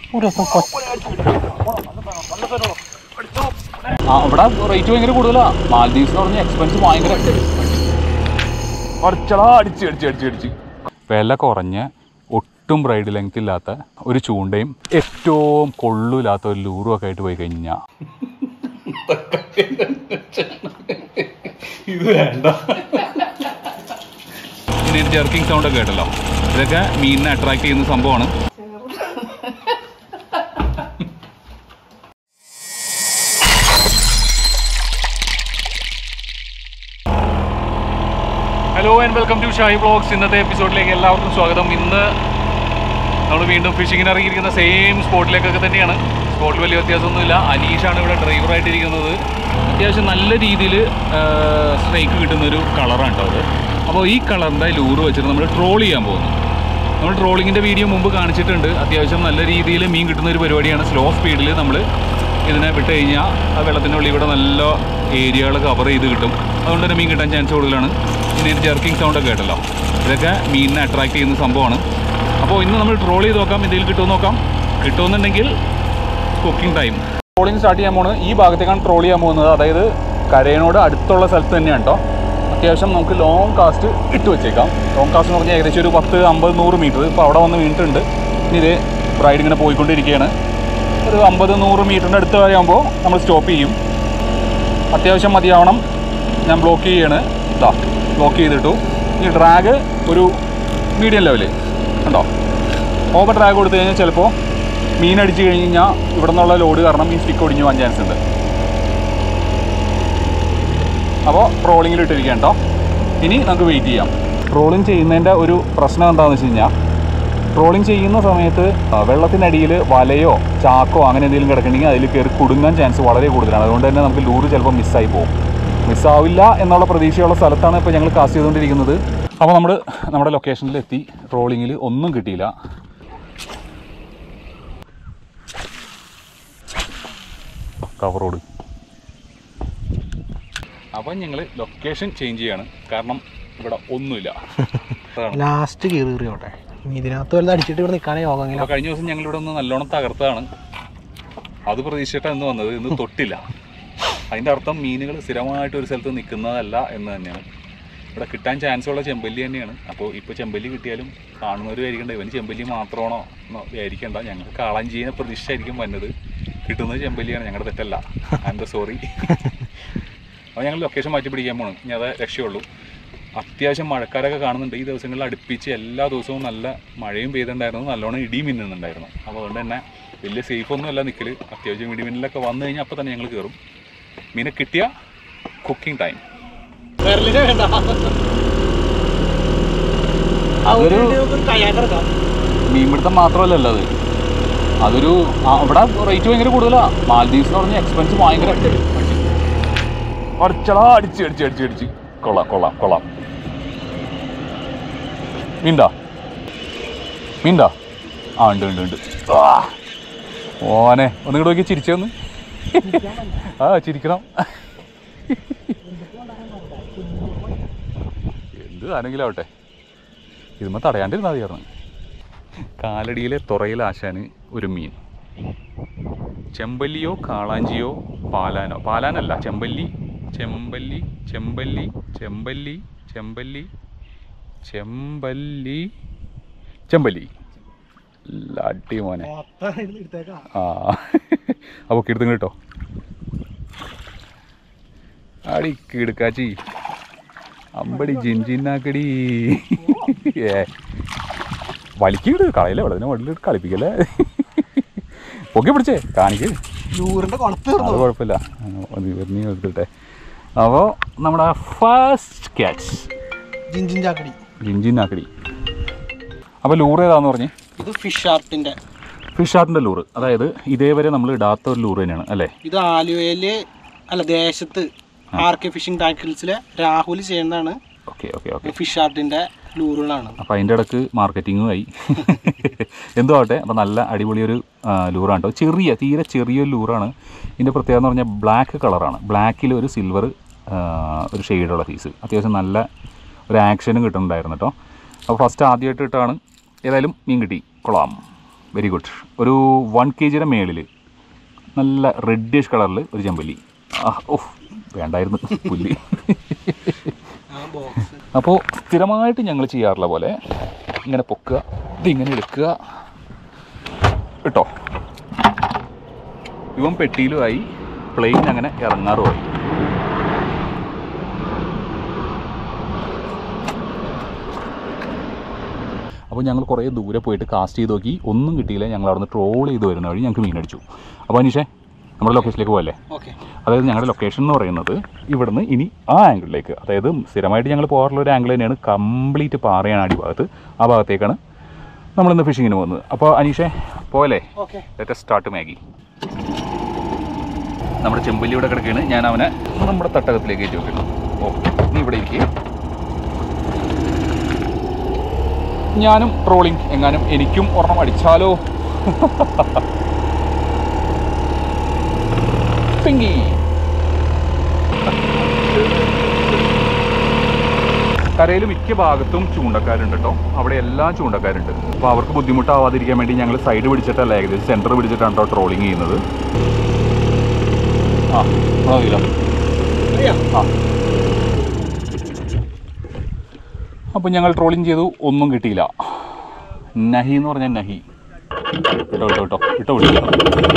ആ ഇവിടെ റേറ്റ് ഭയങ്കര കൂടുതലാ മാൽദീവ്സ് എന്ന് പറഞ്ഞാൽ എക്സ്പെൻസ് ഭയങ്കര അടിച്ചടാ അടിച്ച് അടിച്ച് അടിച്ച് അടിച്ച് വില കുറഞ്ഞ ഒട്ടും ബ്രൈഡ് ലെങ്ത് ഇല്ലാത്ത ഒരു ചൂണ്ടയും ഏറ്റവും കൊള്ളൂലാത്ത ഒരു ലൂറും ഒക്കെ ആയിട്ട് പോയി കഴിഞ്ഞാൽ ഇത് വേണ്ട ഇനി ജെർക്കിംഗ് സൗണ്ട് ഒക്കെ കേട്ടല്ലോ ഇതൊക്കെ മീനിനെ അട്രാക്ട് ചെയ്യുന്ന സംഭവമാണ് hello and welcome to Shayi vlogs ഇന്നത്തെ എപ്പിസോഡിലേക്ക് എല്ലാവർക്കും സ്വാഗതം ഇന്ന് നമ്മൾ വീണ്ടും ഫിഷിങ്ങിന് ഇറങ്ങിയിരിക്കുന്ന സെയിം സ്പോട്ടിലേക്കൊക്കെ തന്നെയാണ് സ്പോട്ടിൽ വലിയ വ്യത്യാസമൊന്നുമില്ല അനീഷാണ് ഇവിടെ ഡ്രൈവറായിട്ടിരിക്കുന്നത് അത്യാവശ്യം നല്ല രീതിയിൽ സ്ട്രൈക്ക് കിട്ടുന്നൊരു കളറാണ് കേട്ടോ അത് അപ്പോൾ ഈ കളറിൻ്റെ ലൂറ് വെച്ചിട്ട് നമ്മൾ ട്രോൾ ചെയ്യാൻ പോകുന്നു നമ്മൾ ട്രോളിങ്ങിൻ്റെ വീഡിയോ മുമ്പ് കാണിച്ചിട്ടുണ്ട് അത്യാവശ്യം നല്ല രീതിയിൽ മീൻ കിട്ടുന്ന ഒരു പരിപാടിയാണ് സ്ലോ സ്പീഡിൽ നമ്മൾ ഇതിനെ വിട്ട് കഴിഞ്ഞാൽ ആ വെള്ളത്തിൻ്റെ ഉള്ളിൽ കൂടെ നല്ല ഏരിയകൾ കവർ ചെയ്ത് കിട്ടും അതുകൊണ്ട് തന്നെ മീൻ കിട്ടാൻ ചാൻസ് കൂടുതലാണ് പിന്നെ ഒരു ജെർക്കിംഗ് സൗണ്ട് ഒക്കെ കേട്ടല്ലോ ഇതൊക്കെ മീനിനെ അട്രാക്ട് ചെയ്യുന്ന സംഭവമാണ് അപ്പോൾ ഇന്ന് നമ്മൾ ട്രോൾ ചെയ്ത് നോക്കാം എന്തെങ്കിലും കിട്ടുമെന്ന് നോക്കാം കിട്ടുമെന്നുണ്ടെങ്കിൽ കുക്കിംഗ് ടൈം ട്രോളിങ് സ്റ്റാർട്ട് ചെയ്യാൻ പോകുന്നത് ഈ ഭാഗത്തേക്കാണ് ട്രോൾ ചെയ്യാൻ പോകുന്നത് അതായത് കരയനോട് അടുത്തുള്ള സ്ഥലത്ത് തന്നെയാണ് കേട്ടോ അത്യാവശ്യം നമുക്ക് ലോങ് കാസ്റ്റ് ഇട്ട് വെച്ചേക്കാം ലോങ് കാസ്റ്റ് എന്ന് പറഞ്ഞാൽ ഏകദേശം ഒരു പത്ത് അമ്പത് നൂറ് മീറ്റർ ഇപ്പോൾ അവിടെ വന്ന് വീണിട്ടുണ്ട് ഇനി ഇത് ബ്രൈഡ് ഇങ്ങനെ പോയിക്കൊണ്ടിരിക്കുകയാണ് ഒരു അമ്പത് നൂറ് മീറ്ററിൻ്റെ അടുത്ത് കഴിയുമ്പോൾ നമ്മൾ സ്റ്റോപ്പ് ചെയ്യും അത്യാവശ്യം മതിയാവണം ഞാൻ ബ്ലോക്ക് ചെയ്യാണ് ഇതാ ബ്ലോക്ക് ചെയ്തിട്ടു ഈ ഡ്രാഗ് ഒരു മീഡിയം ലെവല് കണ്ടോ ഓവർ ഡ്രാഗ് കൊടുത്തു കഴിഞ്ഞാൽ ചിലപ്പോൾ മീൻ അടിച്ച് കഴിഞ്ഞ് കഴിഞ്ഞാൽ ഇവിടെ നിന്നുള്ള ലോഡ് കാരണം ഈ സ്റ്റിക്ക് ഒടിഞ്ഞു പോകാൻ ചാൻസ് ഉണ്ട് അപ്പോൾ ട്രോളിങ്ങിൽ ഇട്ടിരിക്കാം കേട്ടോ ഇനി നമുക്ക് വെയിറ്റ് ചെയ്യാം ട്രോളിങ് ചെയ്യുന്നതിൻ്റെ ഒരു പ്രശ്നം എന്താണെന്ന് വെച്ച് കഴിഞ്ഞാൽ ട്രോളിങ് ചെയ്യുന്ന സമയത്ത് ആ, വെള്ളത്തിനടിയിൽ വലയോ ചാക്കോ അങ്ങനെ എന്തെങ്കിലും കിടക്കണമെങ്കിൽ അതിൽ കയറി കുടുങ്ങാൻ ചാൻസ് വളരെ കൂടുതലാണ് അതുകൊണ്ട് തന്നെ നമുക്ക് ലൂറ് ചിലപ്പോൾ മിസ്സായി പോകും മിസ്സാവില്ല എന്നുള്ള പ്രതീക്ഷയുള്ള സ്ഥലത്താണ് ഇപ്പോൾ ഞങ്ങൾ കാസ്റ്റ് ചെയ്തുകൊണ്ടിരിക്കുന്നത് അപ്പോൾ നമ്മൾ നമ്മുടെ ലൊക്കേഷനിൽ എത്തി ട്രോളിങ്ങിൽ ഒന്നും കിട്ടിയില്ല കവറോട് അപ്പം ഞങ്ങൾ ലൊക്കേഷൻ ചേഞ്ച് ചെയ്യാണ് കാരണം ഇവിടെ ഒന്നുമില്ല അതാണ് ലാസ്റ്റ് കീറി കീറിയോട്ടെ ഇനി ഇതിനകത്ത് വല്ലതും അടിച്ചിട്ട് ഇവിടെ നിൽക്കാനേ യോഗം ഇങ്ങനെ അപ്പോൾ കഴിഞ്ഞ ദിവസം ഞങ്ങൾ ഇവിടെ ഒന്ന് നല്ലോണം തകർത്താണ് അത് പ്രതീക്ഷിച്ചിട്ടാണ് ഇന്ന് വന്നത് ഇന്ന് തൊട്ടില്ല അതിൻ്റെ അർത്ഥം മീനുകൾ സ്ഥിരമായിട്ട് ഒരു സ്ഥലത്ത് നിൽക്കുന്നതല്ല എന്ന് തന്നെയാണ് ഇവിടെ കിട്ടാൻ ചാൻസ് ഉള്ള ചെമ്പല്ലി തന്നെയാണ് അപ്പോൾ ഇപ്പോൾ ചെമ്പല്ലി കിട്ടിയാലും കാണുന്നവർ വിചാരിക്കേണ്ട ഇവന് ചെമ്പല്ലി മാത്രമാണോ എന്ന് വിചാരിക്കേണ്ട ഞങ്ങൾക്ക് കാളാഞ്ചീനെ പ്രതീക്ഷിച്ചായിരിക്കും വന്നത് കിട്ടുന്നത് ചെമ്പല്ലിയാണ് ഞങ്ങളുടെ തെറ്റല്ല ഐ എം ദ സോറി അപ്പോൾ ഞങ്ങൾ ലൊക്കേഷൻ മാറ്റി പിടിക്കാൻ പോകണം ഇനി അത് രക്ഷയുള്ളൂ അത്യാവശ്യം മഴക്കാരൊക്കെ കാണുന്നുണ്ട് ഈ ദിവസങ്ങളിൽ അടുപ്പിച്ച് എല്ലാ ദിവസവും നല്ല മഴയും പെയ്തിട്ടുണ്ടായിരുന്നു നല്ലോണം ഇടിയും മിന്നുന്നുണ്ടായിരുന്നു അപ്പോൾ അതുകൊണ്ട് തന്നെ വലിയ സേഫ് ഒന്നും അല്ല നിൽക്കൽ അത്യാവശ്യം ഇടിമിന്നലൊക്കെ വന്നു കഴിഞ്ഞാൽ അപ്പോൾ തന്നെ ഞങ്ങൾ കയറും മീനെ കിട്ടിയ കുക്കിംഗ് ടൈം അതൊരു മീൻപിടുത്തം മാത്രമല്ലല്ലോ അത് അതൊരു ആ, ഇവിടെ റേറ്റ് ഭയങ്കര കൂടുതലാണ് മാൽദീവ്സ് എന്ന് പറഞ്ഞാൽ എക്സ്പെൻസ് ഭയങ്കര അടിച്ചടാ അടിച്ച് അടിച്ച് അടിച്ച് അടിച്ച് കൊള്ളാം കൊള്ളാം കൊള്ളാം മീൻടാ മീൻടാ ആ ഉണ്ട് ഉണ്ട് ഉണ്ട് ആ ഓനെ ഒന്ന് നോക്കി ചിരിച്ചൊന്ന് ആ ചിരിക്കണം എന്ത് ആണെങ്കിലും ആവട്ടെ ഇതുമ്മ തടയാണ്ടിരുന്നാൽ മതിയായിരുന്നു കാലടിയിലെ തുറയിൽ ആശാന് ഒരു മീൻ ചെമ്പല്ലിയോ കാളാഞ്ചിയോ പാലാനോ പാലാനല്ല ചെമ്പല്ലി ചെമ്പല്ലി ചെമ്പല്ലി ചെമ്പല്ലി ചെമ്പല്ലി ചെമ്പല്ലി ചെമ്പല്ലി അടി മോനെ ആ അപ്പോൾ കിടത്തും കേട്ടോ അടി കിടക്കാച്ചി അമ്പടി ജിൻജിന്നാക്കടി ഏ വലിക്കിട് കളയില്ല വെള്ളത്തിന് വെള്ളിൽ കളിപ്പിക്കല്ലേ പൊക്കി പിടിച്ചേ കാണിക്ക് യൂറിന്റെ കുളത്ത് അത് കുഴപ്പമില്ല നീ എടുത്തിട്ടെ അപ്പോൾ നമ്മുടെ ഫസ്റ്റ് ക്യാച്ച് ജിഞ്ചിൻ ചാക്കടി ജിൻജിന്നാക്കടി അപ്പോൾ ലൂറ് ഏതാന്ന് പറഞ്ഞേ ഇത് ഫിഷ് ആർട്ടിന്റെ ഫിഷ് ആർട്ടിൻ്റെ ലൂറ് അതായത് ഇതേവരെ നമ്മൾ ഇടാത്ത ഒരു ലൂറ് തന്നെയാണ് അല്ലേ ഇത് ആലുവയില് അല്ല ദേശത്ത് ആർ കെ ഫിഷിംഗ് ടാക്കിൾസിലെ രാഹുൽ ചെയ്യുന്നതാണ് ഓക്കെ ഓക്കെ ഓക്കെ ഫിഷ് ആർട്ടിന്റെ ലൂറുകളാണ് അപ്പോൾ അതിൻ്റെ ഇടക്ക് മാർക്കറ്റിങ്ങും ആയി എന്തോ ആവട്ടെ അപ്പോൾ നല്ല അടിപൊളി ഒരു ആ, ലൂറാണ് കേട്ടോ ചെറിയ തീരെ ചെറിയൊരു ലൂറാണ് ഇതിൻ്റെ പ്രത്യേകത എന്ന് പറഞ്ഞാൽ ബ്ലാക്ക് കളറാണ് ബ്ലാക്കിൽ ഒരു സിൽവർ ഒരു ഷെയ്ഡുള്ള പീസ് അത്യാവശ്യം നല്ല ഒരു ആക്ഷനും കിട്ടുന്നുണ്ടായിരുന്നു കേട്ടോ അപ്പോൾ ഫസ്റ്റ് ആദ്യമായിട്ട് ഇട്ടാണ് ഏതായാലും മീൻ കിട്ടി കൊള്ളാം വെരി ഗുഡ് ഒരു വൺ കെ ജിയുടെ മേളിൽ നല്ല റെഡിഷ് കളറിൽ ഒരു ചെമ്പല്ലി ആ ഓഹ് വേണ്ടായിരുന്നു പുല്ലി ആ ബോക്സ് അപ്പോൾ സ്ഥിരമായിട്ട് ഞങ്ങൾ ചെയ്യാറുള്ള പോലെ ഇങ്ങനെ പൊക്കുക ഇതിങ്ങനെ എടുക്കുക കേട്ടോ ഇവൻ പെട്ടിയിലുമായി പ്ലെയിൻ അങ്ങനെ ഇറങ്ങാറുമായി അപ്പോൾ ഞങ്ങൾ കുറേ ദൂരെ പോയിട്ട് കാസ്റ്റ് ചെയ്ത് നോക്കി ഒന്നും കിട്ടിയില്ല ഞങ്ങൾ അവിടുന്ന് ട്രോൾ ചെയ്ത് വരുന്ന വഴി ഞങ്ങൾക്ക് മീനടിച്ചു അപ്പോൾ അനീഷേ നമ്മുടെ ലൊക്കേഷനിലേക്ക് പോകല്ലേ ഓക്കെ അതായത് ഞങ്ങളുടെ ലൊക്കേഷൻ എന്ന് പറയുന്നത് ഇവിടുന്ന് ഇനി ആ ആംഗിളിലേക്ക് അതായത് സ്ഥിരമായിട്ട് ഞങ്ങൾ പോകാറുള്ള ഒരു ആംഗിൾ തന്നെയാണ് കംപ്ലീറ്റ് പാറയാണ് അടിഭാഗത്ത് ആ ഭാഗത്തേക്കാണ് നമ്മളിന്ന് ഫിഷിങ്ങിന് പോകുന്നത് അപ്പോൾ അനീഷേ പോലെ ഓക്കെ ലെറ്റ് സ്റ്റാർട്ട് മാഗി നമ്മുടെ ചെമ്പല്ലി ഇവിടെ കിടക്കുകയാണ് ഞാൻ അവനെ നമ്മുടെ തട്ടകത്തിലേക്ക് കയറ്റി വെക്കുന്നു ഓ നീ ഇവിടെ ഇരിക്കുക ഞാനും ട്രോളിങ് എങ്ങാനും എനിക്കും ഒരെണ്ണം അടിച്ചാലോ പിങ്കി കരയിൽ മിക്ക ഭാഗത്തും ചൂണ്ടക്കാരുണ്ട് കേട്ടോ അവിടെ എല്ലാം ചൂണ്ടക്കാരുണ്ട് അപ്പോൾ അവർക്ക് ബുദ്ധിമുട്ടാവാതിരിക്കാൻ വേണ്ടി ഞങ്ങൾ സൈഡ് പിടിച്ചിട്ടല്ല ഏകദേശം സെൻറ്റർ പിടിച്ചിട്ടാണ് കേട്ടോ ട്രോളിങ് ചെയ്യുന്നത് ആ മതിയല്ലോ ആ അപ്പോൾ ഞങ്ങൾ ട്രോളിങ് ചെയ്തു ഒന്നും കിട്ടിയില്ല നഹി എന്ന് പറഞ്ഞാൽ നഹി കേട്ടോ കേട്ടോ കേട്ടോ ഇട്ടോ വിളിക്കണം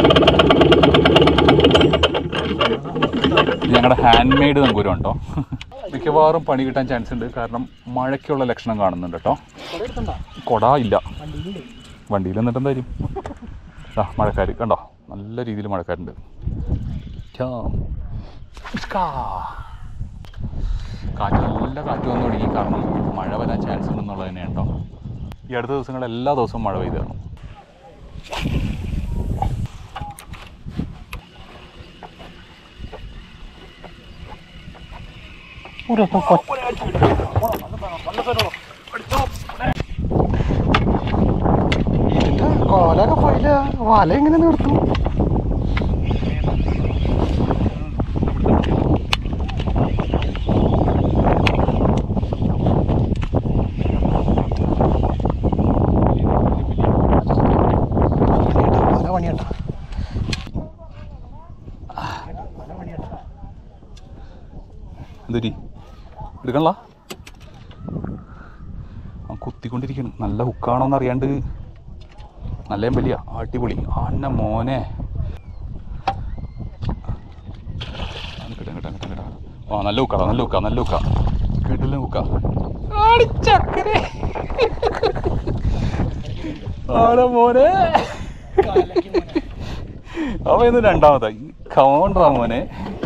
ഇത് ഞങ്ങളുടെ ഹാൻഡ് മെയ്ഡ് നങ്കൂരം കേട്ടോ മിക്കവാറും പണി കിട്ടാൻ ചാൻസ് ഉണ്ട് കാരണം മഴയ്ക്കുള്ള ലക്ഷണം കാണുന്നുണ്ട് കേട്ടോ കൊട ഇല്ല വണ്ടിയിൽ നിന്നിട്ട് എന്തായാലും ആ മഴക്കാർ കണ്ടോ നല്ല രീതിയിൽ മഴക്കാരുണ്ട് ഛാ. ഇഷ്കാ. കാറ്റ് നല്ല കാറ്റ് വന്നു തുടങ്ങി കാരണം മഴ വരാൻ ചാൻസ് ഉണ്ടെന്നുള്ളത് തന്നെയാണ് കേട്ടോ ഈ അടുത്ത ദിവസങ്ങളിൽ എല്ലാ ദിവസവും മഴ പെയ്തു തരണം ഇതിന്റെ കോലൊക്കെ പോയില്ല വല എങ്ങനെ നിർത്തും വല പണിയട്ടാ എന്തൊരി എടുക്കണല്ല ആ കുത്തിക്കൊണ്ടിരിക്കണം നല്ല ഹുക്കാണോന്ന് അറിയാണ്ട് നല്ല വലിയ അടിപൊളി ആന്ന മോനെ ആ, നിക്കട്ടെ, നിക്കട്ടെ, നിക്കട്ടെ, നിക്കട്ടെ. ആ നല്ല ഹുക്കാ നല്ല ഹുക്കാ നല്ല ഹുക്കാ കേട്ടില്ല ഹുക്കാ ആടെ മോനെ അവൻ ഇന്ന് രണ്ടാമതായി കമോണ്ടാ മോനെ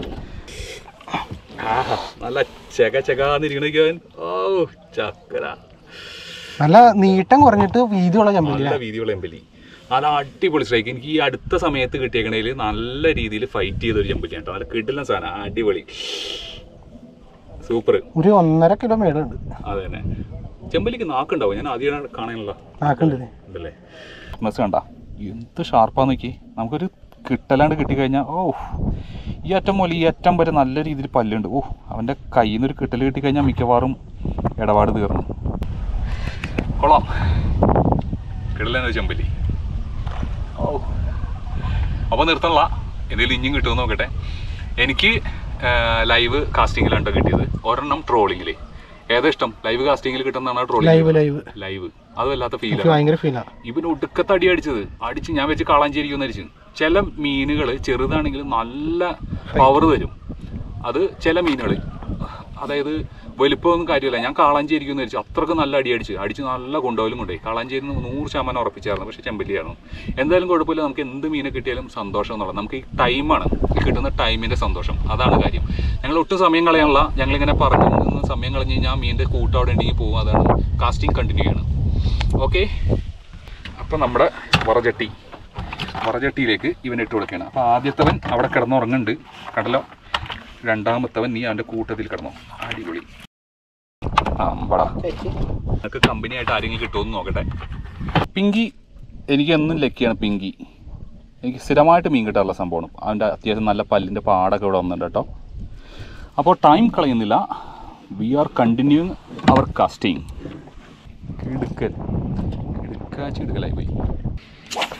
ആഹാ, നല്ല ചെക ചെകാന്നിരിക്കണ ഓ ചക്കര നല്ല നീട്ടം കുറഞ്ഞിട്ട് വീതിയുള്ള ചമ്പലില്ല നല്ല വീതിയുള്ള എമ്പലി നല്ല അടിപൊളി സ്ട്രൈക്ക് എനിക്ക് ഈ അടുത്ത സമയത്ത് കിട്ടിയേക്കണേൽ നല്ല രീതിയിൽ ഫൈറ്റ് ചെയ്തൊരു ചെമ്പലി കേട്ടോ നല്ല കിട്ടില്ല സാധനം അടിപൊളി സൂപ്പർ ഒരു ഒന്നര കിലോ മേടുണ്ട് അതെ തന്നെ ചെമ്പലിക്ക് നാക്കുണ്ടാവും ഞാൻ ആദ്യമാണ് കാണാനുള്ള ആക്കണ്ട് ഉണ്ടല്ലേ മെസ് കണ്ട എന്ത് ഷാർപ്പാന്ന് നോക്കി നമുക്കൊരു കിട്ടലാണ്ട് കിട്ടിക്കഴിഞ്ഞാൽ ഓ ഈ അറ്റം മുതൽ ഈ അറ്റം വരെ നല്ല രീതിയിൽ പല്ലുണ്ട് ഓ അവൻ്റെ കയ്യിൽ നിന്ന് ഒരു കിട്ടൽ കിട്ടിക്കഴിഞ്ഞാൽ മിക്കവാറും ഇടപാട് തീർന്നു കൊള്ളാം കിടലൊരു ചെമ്പല്ലി ഓ അപ്പോൾ നിർത്തണല്ല എന്തെങ്കിലും ഇനിയും കിട്ടുമെന്ന് നോക്കട്ടെ എനിക്ക് ലൈവ് കാസ്റ്റിങ്ങിലാണ് ട്ടോ കിട്ടിയത് ഒരെണ്ണം ട്രോളിങ്ങിൽ ഏതാ ഇഷ്ടം ലൈവ് കാസ്റ്റിങ്ങിൽ കിട്ടുന്നതാണ് ലൈവ് ട്രോളിങ് ലൈവ് ലൈവ് അത് വല്ലാത്ത എനിക്ക് ഫീലാണ് ഭയങ്കര ഫീലാ ഇവന് ഒടുക്കത്തെ അടി അടിച്ചത് അടിച്ച് ഞാൻ വെച്ച് കളാഞ്ചേരിക്കുമെന്ന് അടിച്ചു ചില മീനുകൾ ചെറുതാണെങ്കിൽ നല്ല പവർ തരും അത് ചില മീനുകൾ അതായത് വലുപ്പമൊന്നും കാര്യമില്ല ഞാൻ കാളാഞ്ചേരിക്കുമെന്ന് വെച്ചു അത്രക്ക് നല്ല അടി അടിച്ച് അടിച്ച് നല്ല കൊണ്ടുപോലും കൊണ്ടുപോയി കാളാഞ്ചേരി നൂറ് ശതമാനം ഉറപ്പിച്ചായിരുന്നു പക്ഷേ ചെമ്പല്ലിയായിരുന്നു എന്തായാലും കുഴപ്പമില്ല നമുക്ക് എന്ത് മീനെ കിട്ടിയാലും സന്തോഷം എന്നുള്ളത് നമുക്ക് ഈ ടൈമാണ് ഈ കിട്ടുന്ന ടൈമിൻ്റെ സന്തോഷം അതാണ് കാര്യം ഞങ്ങൾ ഒട്ടും സമയം കളയാനുള്ള ഞങ്ങളിങ്ങനെ പറഞ്ഞു നിന്ന് സമയം കളഞ്ഞ് കഴിഞ്ഞാൽ മീനിൻ്റെ കൂട്ടം അവിടെ ഉണ്ടെങ്കിൽ പോകും അതാണ് കാസ്റ്റിംഗ് കണ്ടിന്യൂ ചെയ്യണം ഓക്കെ അപ്പം നമ്മുടെ വറചട്ടി വറചട്ടിയിലേക്ക് ഇവൻ ഇട്ട് കൊടുക്കുകയാണ് അപ്പോൾ ആദ്യത്തവൻ അവിടെ കിടന്നുറങ്ങുന്നുണ്ട് കണ്ടല്ലോ രണ്ടാമത്തവൻ നീ അവൻ്റെ കൂട്ടത്തിൽ കിടന്നോ അടിപൊളി അമ്പടാ നിനക്ക് കമ്പനി ആയിട്ട് ആരെങ്കിലും കിട്ടുമെന്ന് നോക്കട്ടെ പിങ്കി എനിക്ക് എന്നും ലക്കിയാണ് പിങ്കി എനിക്ക് സ്ഥിരമായിട്ട് മീൻ കിട്ടാറുള്ള സംഭവമാണ് അവൻ്റെ അത്യാവശ്യം നല്ല പല്ലിൻ്റെ പാടൊക്കെ ഇവിടെ വന്നിട്ടുണ്ട് കേട്ടോ അപ്പോൾ ടൈം കളയുന്നില്ല we are continuing our casting കിടുക്കൽ കിടുക്കാച്ചി കിടുക്കലായി പോയി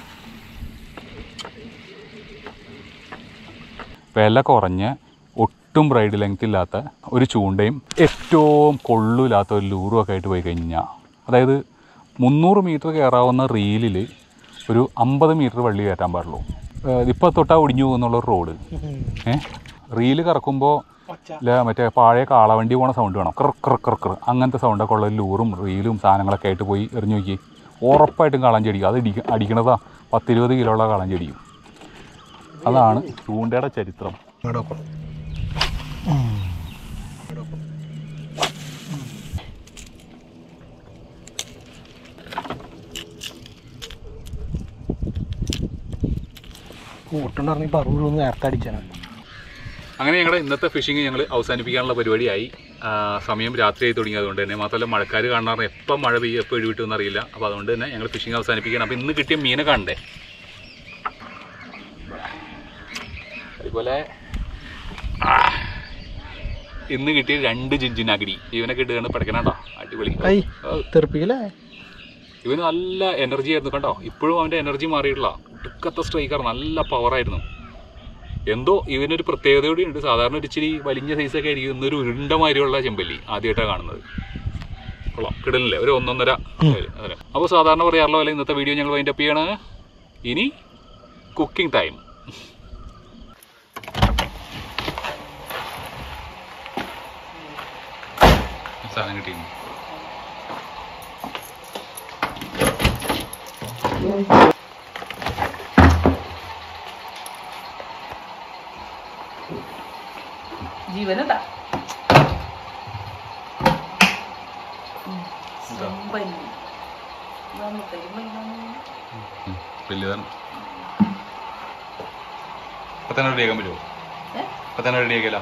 വില കുറഞ്ഞ ഒട്ടും ബ്രൈഡ് ലെങ്ത് ഇല്ലാത്ത ഒരു ചൂണ്ടയും ഏറ്റവും കൊള്ളില്ലാത്ത ഒരു ലൂറും ഒക്കെ ആയിട്ട് പോയി കഴിഞ്ഞാൽ അതായത് മുന്നൂറ് മീറ്റർ കയറാവുന്ന റീലിൽ ഒരു അമ്പത് മീറ്റർ വള്ളി കയറ്റാൻ പാടുള്ളൂ ഇപ്പോൾ തൊട്ടാ ഒടിഞ്ഞു പോകുന്നുള്ള ഒരു റോഡ് ഏ റീല് കറക്കുമ്പോൾ ഇല്ല മറ്റേ പഴയ കാളവണ്ടി പോണ സൗണ്ട് വേണം ക്ര ക്ര ക്ര ക്ര അങ്ങനത്തെ സൗണ്ടൊക്കെ ഉള്ള ലൂറും റീലും സാധനങ്ങളൊക്കെ ആയിട്ട് പോയി എറിഞ്ഞു നോക്കി ഉറപ്പായിട്ടും കാളാൻ ചെടിക്കും അത് ഇടിക്ക അടിക്കണതാ പത്തിരുപത് കിലോ ഉള്ള കാളാൻ ചെടിക്കും അതാണ് ചൂണ്ടയുടെ ചരിത്രം കൂട്ടുണ്ടായിരുന്നെങ്കിൽ പറവൂർ നേരത്തെ അടിച്ചാണ് അങ്ങനെ ഞങ്ങളുടെ ഇന്നത്തെ ഫിഷിംഗ് ഞങ്ങൾ അവസാനിപ്പിക്കാനുള്ള പരിപാടിയായി ആ, സമയം രാത്രിയായി തുടങ്ങിയതുകൊണ്ട് തന്നെ മാത്രമല്ല മഴക്കാർ കാണാറ് എപ്പം മഴ പെയ്യും എപ്പോൾ ഇടി കിട്ടുമെന്ന് അറിയില്ല അപ്പോൾ അതുകൊണ്ട് തന്നെ ഞങ്ങൾ ഫിഷിംഗ് അവസാനിപ്പിക്കുകയാണ് അപ്പോൾ ഇന്ന് കിട്ടിയ മീനെ കാണണ്ടേ അതുപോലെ ആ, ഇന്ന് കിട്ടിയ രണ്ട് ജിഞ്ചിനാഗിരി ഇവനെ കിട്ടുകയാണ് പഠിക്കണോ അടിപൊളി ഐ തെറിപ്പിക്കലേ ഇവന് നല്ല എനർജി ആയിരുന്നു കണ്ടോ ഇപ്പോഴും അവൻ്റെ എനർജി മാറിയിട്ടില്ല ഒടുക്കത്തെ സ്ട്രൈക്കർ നല്ല പവറായിരുന്നു എന്തോ ഇവനൊരു പ്രത്യേകത കൂടി ഉണ്ട് സാധാരണ ഒരു ഇച്ചിരി വലിഞ്ഞ സൈസൊക്കെ ആയിരിക്കും ഇന്നൊരു ഉരുണ്ട മാതിരിയുള്ള ചെമ്പല്ലി ആദ്യമായിട്ടാണ് കാണുന്നത് കൊള്ളാം കിടലില്ലേ ഒരു ഒന്നൊന്നര അതെ അപ്പോൾ സാധാരണ പറയാറുള്ള പോലെ ഇന്നത്തെ വീഡിയോ ഞങ്ങൾ വൈൻഡപ്പ് ചെയ്യാണ് ഇനി കുക്കിംഗ് ടൈം സാധനം കിട്ടിയിരുന്നു ജീവനതാ ചെമ്പല്ലി നമുക്ക് വലിയതാണ് ഇപ്പൊ തന്നെ റെഡിയാക്കാൻ പറ്റുമോ ഏ? ഇപ്പൊ തന്നെ റെഡിയാക്കിയല്ലോ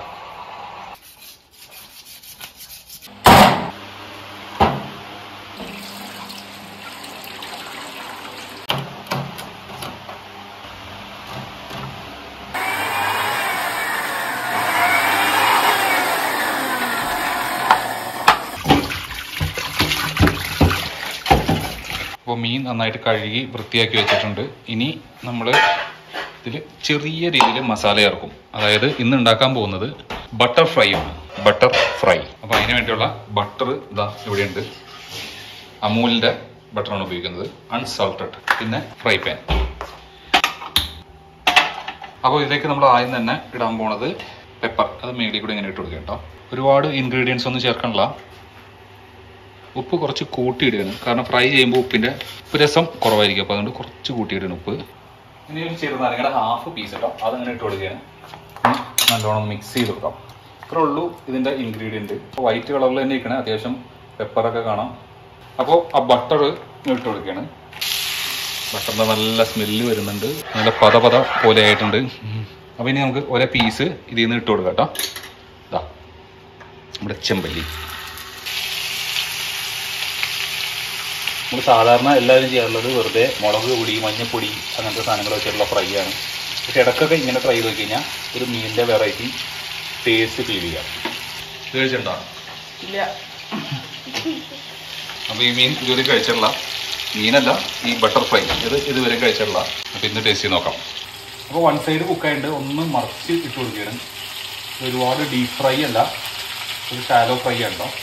അപ്പോൾ മീൻ നന്നായിട്ട് കഴുകി വൃത്തിയാക്കി വെച്ചിട്ടുണ്ട് ഇനി നമ്മൾ ഇതിൽ ചെറിയ രീതിയിൽ മസാല ചേർക്കും അതായത് ഇന്ന് ഉണ്ടാക്കാൻ പോകുന്നത് ബട്ടർ ഫ്രൈ ആണ് ബട്ടർ ഫ്രൈ അപ്പോൾ അതിന് വേണ്ടിയുള്ള ബട്ടർ ഇതാ ഇവിടെയുണ്ട് അമൂലിൻ്റെ ബട്ടറാണ് ഉപയോഗിക്കുന്നത് അൺസാൾട്ടഡ് പിന്നെ ഫ്രൈ പാൻ അപ്പോൾ ഇതിലേക്ക് നമ്മൾ ആദ്യം തന്നെ ഇടാൻ പോണത് പെപ്പർ അത് മേളിൽ കൂടെ ഇങ്ങനെ ഇട്ട് കൊടുക്കുക കേട്ടോ ഒരുപാട് ഇൻഗ്രീഡിയൻസ് ഒന്നും ചേർക്കണില്ല ഉപ്പ് കുറച്ച് കൂട്ടിയിടുകയാണ് കാരണം ഫ്രൈ ചെയ്യുമ്പോൾ ഉപ്പിൻ്റെ ഉപ്പ് രസം കുറവായിരിക്കും അപ്പോൾ അതുകൊണ്ട് കുറച്ച് കൂട്ടിയിടുകയാണ് ഉപ്പ് ഇനി ഒരു ചെറുനാരങ്ങയുടെ ഹാഫ് പീസ് കേട്ടോ അതങ്ങനെ ഇട്ട് കൊടുക്കുകയാണ് ഇനി നല്ലോണം മിക്സ് ചെയ്ത് കൊടുക്കാം ഇത്രേ ഉള്ളൂ ഇതിൻ്റെ ഇൻഗ്രീഡിയൻറ്റ് വൈറ്റ് കളറിൽ തന്നെ ഇരിക്കണേ അത്യാവശ്യം പെപ്പറൊക്കെ കാണാം അപ്പോൾ ആ ബട്ടർ ഇട്ട് കൊടുക്കുകയാണ് ബട്ടറിൻ്റെ നല്ല സ്മെല്ല് വരുന്നുണ്ട് നല്ല പത പത പോലെ ആയിട്ടുണ്ട് അപ്പോൾ ഇനി നമുക്ക് ഒരേ പീസ് ഇതിൽ നിന്ന് ഇട്ട് കൊടുക്കാം കേട്ടോ ഇതാ നമ്മുടെ ചെമ്പല്ലി നമ്മൾ സാധാരണ എല്ലാവരും ചെയ്യാറുള്ളത് വെറുതെ മുളക് പൊടി മഞ്ഞപ്പൊടി അങ്ങനത്തെ സാധനങ്ങൾ വെച്ചിട്ടുള്ള ഫ്രൈ ആണ് പക്ഷെ ഇടയ്ക്കൊക്കെ ഇങ്ങനെ ട്രൈ ചെയ്ത് കഴിഞ്ഞാൽ ഒരു മീനിൻ്റെ വെറൈറ്റി ടേസ്റ്റ് ഫീൽ ചെയ്യാം ഇത് കഴിച്ചിട്ടുണ്ടോ ഇല്ല അപ്പോൾ ഈ മീൻ ഇതുവരെ കഴിച്ചിട്ടില്ല മീനല്ല ഈ ബട്ടർ ഫ്രൈ ഇത് ഇതുവരെ കഴിച്ചിട്ടില്ല അപ്പോൾ ഇന്ന് ടേസ്റ്റ് ചെയ്ത് നോക്കാം അപ്പോൾ വൺ സൈഡ് കുക്കായിട്ട് ഒന്ന് മറിച്ച് ഇട്ട് കൊടുക്കുകയാണ് ഇത് ഒരുപാട് ഡീപ്പ് ഫ്രൈ അല്ല ഒരു ഷാലോ ഫ്രൈ ആണ് കേട്ടോ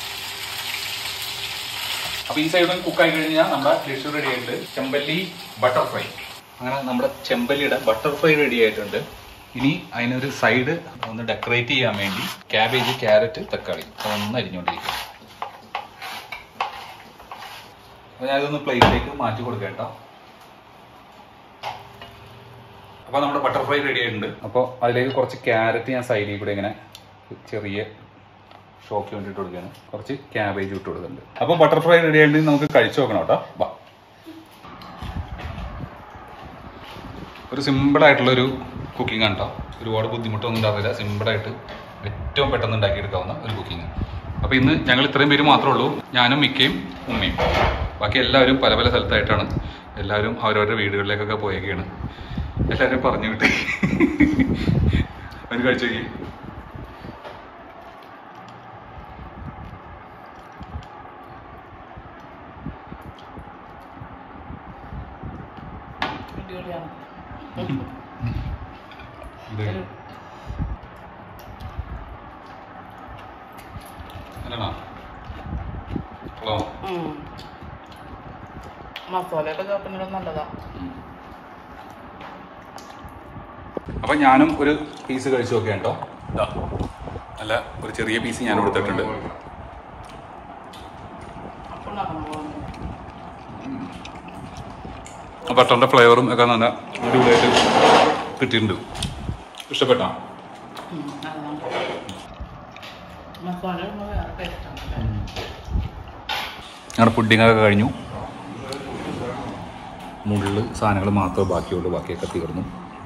അപ്പോൾ ഈ സൈഡിൽ കുക്കായി കഴിഞ്ഞാൽ നമ്മുടെ ഡിഷ് റെഡി ആയിട്ടുണ്ട് ചെമ്പല്ലി ബട്ടർ ഫ്രൈ അങ്ങനെ നമ്മുടെ ചെമ്പല്ലിയുടെ ബട്ടർ ഫ്രൈ റെഡി ആയിട്ടുണ്ട് ഇനി അതിനൊരു സൈഡ് ഒന്ന് ഡെക്കറേറ്റ് ചെയ്യാൻ വേണ്ടി ക്യാബേജ് ക്യാരറ്റ് തക്കാളി ഒന്ന് അരിഞ്ഞുകൊണ്ടിരിക്കും അപ്പോൾ ഞാനിതൊന്ന് പ്ലേറ്റിലേക്ക് മാറ്റി കൊടുക്കാം കേട്ടോ അപ്പോൾ നമ്മുടെ ബട്ടർ ഫ്രൈ റെഡി ആയിട്ടുണ്ട് അപ്പോൾ അതിലേക്ക് കുറച്ച് ക്യാരറ്റ് ഞാൻ സൈഡിൽ കൂടെ ഇങ്ങനെ ചെറിയ ഷോക്ക് വേണ്ടിയിട്ട് കൊടുക്കുകയാണ് കുറച്ച് ക്യാബേജ് ഇട്ട് കൊടുക്കുന്നുണ്ട് അപ്പോൾ ബട്ടർ ഫ്രൈ റെഡി ആയിട്ട് നമുക്ക് കഴിച്ചു നോക്കണം കേട്ടോ വാ ഒരു സിമ്പിൾ ആയിട്ടുള്ളൊരു കുക്കിംഗ് ആണ് കേട്ടോ ഒരുപാട് ബുദ്ധിമുട്ടൊന്നും ഉണ്ടാവില്ല സിമ്പിളായിട്ട് ഏറ്റവും പെട്ടെന്ന് ഉണ്ടാക്കിയെടുക്കാവുന്ന ഒരു കുക്കിംഗ് അപ്പോൾ ഇന്ന് ഞങ്ങൾ ഇത്രയും പേര് മാത്രമേ ഉള്ളൂ ഞാനും മിക്കയും ഉമ്മയും ബാക്കി എല്ലാവരും പല പല സ്ഥലത്തായിട്ടാണ് എല്ലാവരും അവരവരുടെ വീടുകളിലേക്കൊക്കെ പോയേക്കാണ് എല്ലാവരും പറഞ്ഞു വിട്ടേ അവർ കഴിച്ചു നോക്കി അടിപൊളിയാണ് ഇത് ഒരു നല്ലതാണോ ഹലോ മസാലയൊക്കെ ചേർക്കുന്നത് നല്ലതാ അപ്പം ഞാനും ഒരു പീസ് കഴിച്ചു നോക്കിയാ കേട്ടോ ഇതാ നല്ല ഒരു ചെറിയ പീസ് ഞാൻ കൊടുത്തിട്ടുണ്ട് ആ ബട്ടറിൻ്റെ ഫ്ലേവറും ഒക്കെ നല്ല അടിപൊളിയായിട്ട് കിട്ടിയിട്ടുണ്ട് ഇഷ്ടപ്പെട്ടോ മസാല ഇടുമ്പോൾ വേറെ ടേസ്റ്റാണ് ഞങ്ങളുടെ പുഡിങ്ങൊക്കെ കഴിഞ്ഞു മുകളിൽ സാധനങ്ങൾ മാത്രമേ ബാക്കിയുള്ളൂ ബാക്കിയൊക്കെ തീർന്നു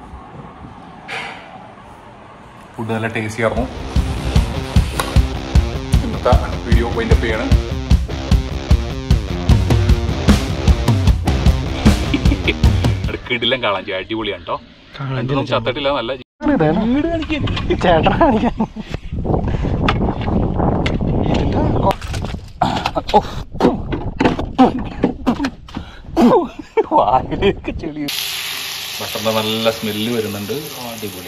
ഫുഡ് നല്ല ടേസ്റ്റി ആയിരുന്നു ഇന്നത്തെ വീഡിയോ വൈൻഡപ്പ് ചെയ്യാണ് കിടിലം കാണാൻ ചെയ്യാം അടിപൊളിയാണ് കേട്ടോ എന്തൊന്നും ചത്തിട്ടില്ല നല്ല ചേട്ടൻ കാണിക്കാൻ ഇതിന്റെ വായിലേക്ക് ചെളി ബട്ടറിന്റെ നല്ല സ്മെല്ല് വരുന്നുണ്ട് അടിപൊളി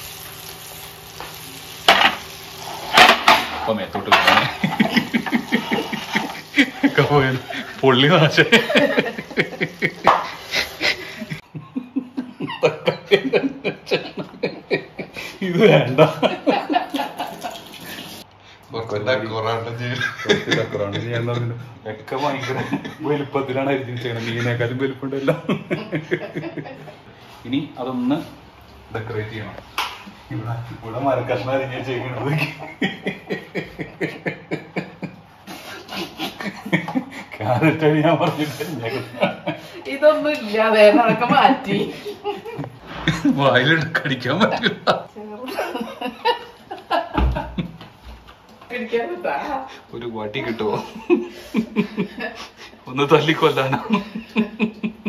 അപ്പൊ മേത്തോട്ട് വീണേ. ഒക്കെ പോയത്. പൊള്ളി നാശ ഇത് വേണ്ട ഒക്കെ ഭയങ്കര വലുപ്പത്തിലാണ് അരിഞ്ഞ് ചെയ്യണം മീനേക്കാളും വലുപ്പമുണ്ടല്ലോ ഇനി അതൊന്ന് ഡെക്കറേറ്റ് ചെയ്യണം ഇവിടെ ഇവിടെ മരക്കഷ്ണം അരിഞ്ഞ് ചെയ്യുന്നത് ക്യാരറ്റ് ഞാൻ പറഞ്ഞിട്ട് ഇതൊന്നും ഇല്ലാതെ നടക്ക മാറ്റി വായിലിട്ട് കടിക്കാൻ പറ്റില്ല പിടിക്കാൻ പറ്റാ ഒരു വടി കിട്ടുമോ ഒന്ന് തല്ലിക്കൊല്ലാനോ